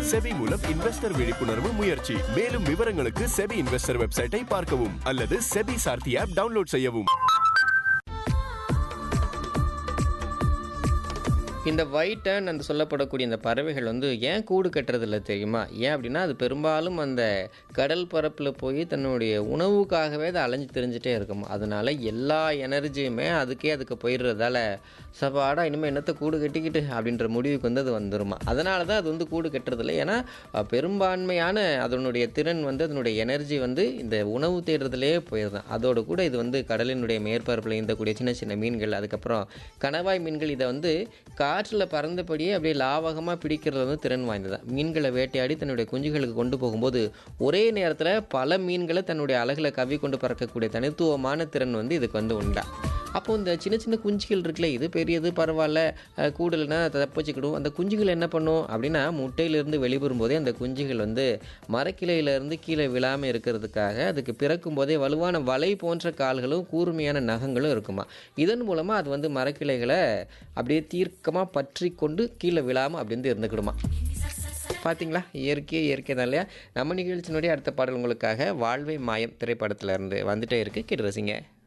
SEBI மூலம் investor விழிப்புணர்வு முயற்சி மேலும் விவரங்களுக்கு செபி இன்வெஸ்டர் வெப்சைட்டை பார்க்கவும் அல்லது செபி சார்த்தி ஆப் டவுன்லோட் செய்யவும் இந்த ஒயிட்டன் அந்த சொல்லப்படக்கூடிய இந்த பறவைகள் வந்து ஏன் கூடு கட்டுறதில்ல தெரியுமா ஏன் அப்படின்னா அது பெரும்பாலும் அந்த கடல் பரப்பில் போய் தன்னுடைய உணவுக்காகவே அது அலைஞ்சு தெரிஞ்சுட்டே இருக்கும் அதனால எல்லா எனர்ஜியுமே அதுக்கே அதுக்கு போயிடுறதால சபாடா இனிமேல் என்னத்தை கூடு கட்டிக்கிட்டு அப்படின்ற முடிவுக்கு வந்து அது வந்துருமா அதனால தான் அது வந்து கூடு கட்டுறதில்ல ஏன்னா அஹ், பெரும்பான்மையான அதனுடைய திறன் வந்து அதனுடைய எனர்ஜி வந்து இந்த உணவு தேடுறதுலேயே போயிருதான் அதோட கூட இது வந்து கடலினுடைய மேற்பரப்பில் இருந்தக்கூடிய சின்ன சின்ன மீன்கள் அதுக்கப்புறம் கணவாய் மீன்கள் இதை வந்து காற்றில் பறந்தபடியே அப்படியே லாவகமாக பிடிக்கிறது வந்து திறன் வாய்ந்ததான் மீன்களை வேட்டையாடி தன்னுடைய குஞ்சுகளுக்கு கொண்டு போகும்போது ஒரே நேரத்தில் பல மீன்களை தன்னுடைய அழகில் கவி கொண்டு பறக்கக்கூடிய தனித்துவமான திறன் வந்து இதுக்கு வந்து உண்டா அப்போ இந்த சின்ன சின்ன குஞ்சுகள் இருக்குல்ல இது பெரியது பரவாயில்ல அஹ், கூடலைன்னா தப்பிச்சுக்கிடும் அந்த குஞ்சுகள் என்ன பண்ணும் அப்படின்னா முட்டையிலிருந்து வெளிவரும் போதே அந்த குஞ்சுகள் வந்து மரக்கிளையிலேருந்து கீழே விழாமல் இருக்கிறதுக்காக அதுக்கு பிறக்கும் போதே வலுவான வலை போன்ற கால்களும் கூர்மையான நகங்களும் இருக்குமா இதன் மூலமாக அது வந்து மரக்கிளைகளை அப்படியே தீர்க்கமாக பற்றி கொண்டு கீழே விழாமல் அப்படி வந்து இருந்துக்கிடுமா பார்த்தீங்களா இயற்கையே இயற்கை தான் இல்லையா நம்ம நிகழ்ச்சியினுடைய அடுத்த பாடல் உங்களுக்காக வாழ்வை மாயம் திரைப்படத்துல இருந்து வந்துட்டே இருக்கு கேட்டு ரசிங்க